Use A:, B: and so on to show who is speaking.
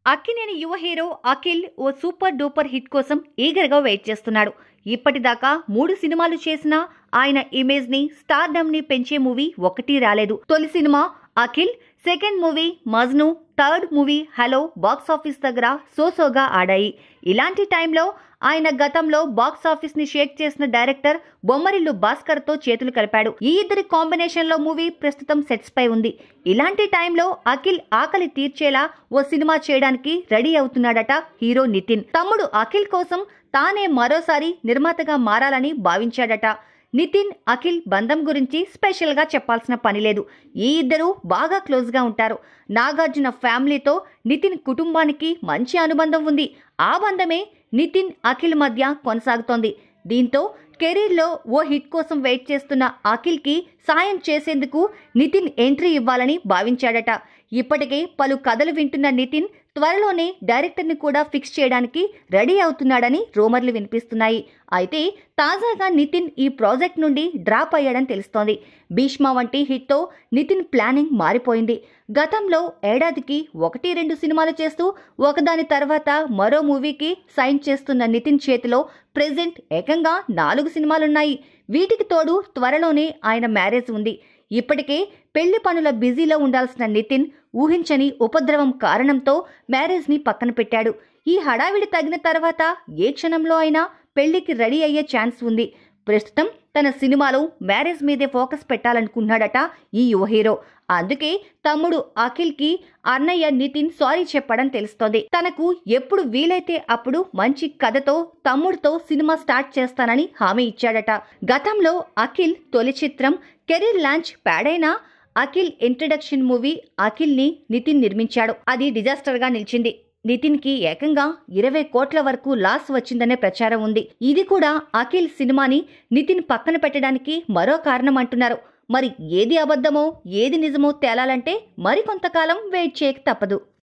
A: అక్కినేని యువ హీరో అఖిల్ ఓ super duper hit కోసం ఈగర్గా వెయిట్ చేస్తున్నాడు ఇప్పటిదాకా మూడు సినిమాలు చేసినా ఆయన ఇమేజ్ ని స్టార్డమ్ ని పెంచే మూవీ ఒకటి రాలేదు తొలి సినిమా Akhil second movie Majnu third movie hello box office దగ్గర సోసోగా ఆడాయి ఇలాంటి టైంలో ఆయన గతంలో బాక్స్ ఆఫీస్ ని షేక్ చేసిన డైరెక్టర్ బొమ్మరిల్లు భాస్కర్ తో చేతులు కలిపాడు ఈ ఇద్దరి కాంబినేషన్ లో మూవీ ప్రస్తుతం సెట్స్ పై ఉంది ఇలాంటి టైంలో అఖిల్ ఆకలి తీర్చేలా ఓ సినిమా చేయడానికి రెడీ అవుతున్నాడట హీరో నితిన్ తమ్ముడు అఖిల్ కోసం తానే మరోసారి నిర్మాతగా మారాలని భావించాడట నితిన్ అఖిల్ బంధం గురించి స్పెషల్గా చెప్పాల్సిన పని లేదు ఈ ఇద్దరు బాగా క్లోజ్గా ఉంటారు నాగార్జున ఫ్యామిలీతో నితిన్ కుటుంబానికి మంచి అనుబంధం ఉంది ఆ బంధమే నితిన్ అఖిల్ మధ్య కొనసాగుతోంది దీంతో కెరీర్లో ఓ హిట్ కోసం వెయిట్ చేస్తున్న అఖిల్కి సాయం చేసేందుకు నితిన్ ఎంట్రీ ఇవ్వాలని భావించాడట ఇప్పటికే పలు కథలు వింటున్న నితిన్ త్వరలోనే డైరెక్టర్ని కూడా ఫిక్స్ చేయడానికి రెడీ అవుతున్నాడని రూమర్లు వినిపిస్తున్నాయి అయితే తాజాగా నితిన్ ఈ ప్రాజెక్ట్ నుండి డ్రాప్ అయ్యాడని తెలుస్తోంది భీష్మ వంటి హిట్తో నితిన్ ప్లానింగ్ మారిపోయింది గతంలో ఏడాదికి ఒకటి రెండు సినిమాలు చేస్తూ ఒకదాని తర్వాత మరో మూవీకి సైన్ చేస్తున్న నితిన్ చేతిలో ప్రెజెంట్ ఏకంగా నాలుగు సినిమాలున్నాయి వీటికి తోడు త్వరలోనే ఆయన మ్యారేజ్ ఉంది ఇప్పటికే పెళ్లి పనుల బిజీలో ఉండాల్సిన నితిన్ ఊహించని ఉపద్రవం కారణంతో మ్యారేజ్ని పక్కన పెట్టాడు ఈ హడావిడి తగిన తర్వాత ఏ క్షణంలో అయినా పెళ్లికి రెడీ అయ్యే ఛాన్స్ ఉంది ప్రస్తుతం తన సినిమాలో మ్యారేజ్ మీదే ఫోకస్ పెట్టాలనుకున్నాడట ఈ యువ హీరో అందుకే తమ్ముడు అఖిల్కి అన్నయ్య నితిన్ సారీ చెప్పడం తెలుస్తోంది తనకు ఎప్పుడు వీలైతే అప్పుడు మంచి కథతో తమ్ముడితో సినిమా స్టార్ట్ చేస్తానని హామీ ఇచ్చాడట గతంలో అఖిల్ తొలి చిత్రం కెరీర్ లాంచ్ ప్యాడైనా అఖిల్ ఇంట్రడక్షన్ మూవీ అఖిల్ని నితిన్ నిర్మించాడు అది డిజాస్టర్గా నిలిచింది నితిన్కి ఏకంగా ఇరవై కోట్ల వరకు లాస్ వచ్చిందనే ప్రచారం ఉంది ఇది కూడా అఖిల్ సినిమాని నితిన్ పక్కన పెట్టడానికి మరో కారణం అంటున్నారు మరి ఏది అబద్ధమో ఏది నిజమో తేలాలంటే మరికొంతకాలం వెయిట్ చేయక తప్పదు